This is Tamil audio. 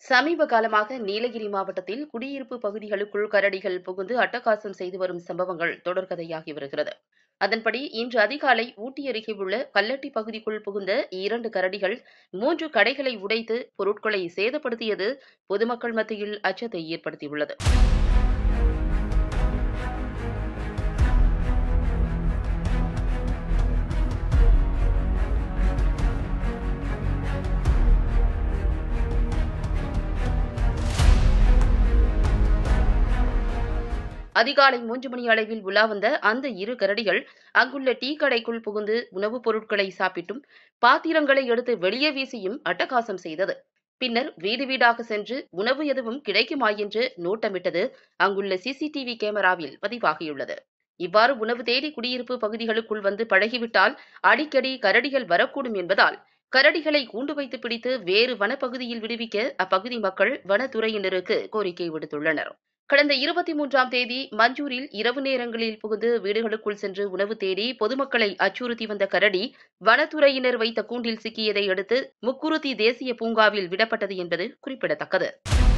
சமீப காலமாக நீலகிரி மாவட்டத்தில் குடியிருப்பு பகுதிகளுக்குள் கரடிகள் புகுந்து அட்டகாசம் செய்து வரும் சம்பவங்கள் தொடர்கதையாகி வருகிறது அதன்படி இன்று அதிகாலை ஊட்டி அருகே உள்ள கல்லட்டி பகுதிக்குள் புகுந்த இரண்டு கரடிகள் மூன்று கடைகளை உடைத்து பொருட்களை சேதப்படுத்தியது பொதுமக்கள் மத்தியில் அச்சத்தை ஏற்படுத்தியுள்ளது அதிகாலை மூன்று மணி அளவில் உலா வந்த அந்த இரு கரடிகள் அங்குள்ள டீ கடைக்குள் புகுந்து உணவுப் பொருட்களை சாப்பிட்டும் பாத்திரங்களை எடுத்து வெளியே வீசியும் அட்டகாசம் செய்தது பின்னர் வீடு வீடாக சென்று உணவு எதுவும் கிடைக்குமா என்று நோட்டமிட்டது அங்குள்ள சிசிடிவி கேமராவில் பதிவாகியுள்ளது இவ்வாறு உணவு தேடி குடியிருப்பு பகுதிகளுக்குள் வந்து பழகிவிட்டால் அடிக்கடி கரடிகள் வரக்கூடும் என்பதால் கரடிகளை கூண்டு வைத்து பிடித்து வேறு வனப்பகுதியில் விடுவிக்க அப்பகுதி மக்கள் வனத்துறையினருக்கு கோரிக்கை விடுத்துள்ளனர் கடந்த இருபத்தி மூன்றாம் தேதி மஞ்சூரில் இரவு நேரங்களில் புகுந்து வீடுகளுக்குள் சென்று உணவு தேடி பொதுமக்களை அச்சுறுத்தி வந்த கரடி வனத்துறையினர் வைத்த கூண்டில் சிக்கியதை அடுத்து முக்குருத்தி தேசிய பூங்காவில் விடப்பட்டது என்பது குறிப்பிடத்தக்கது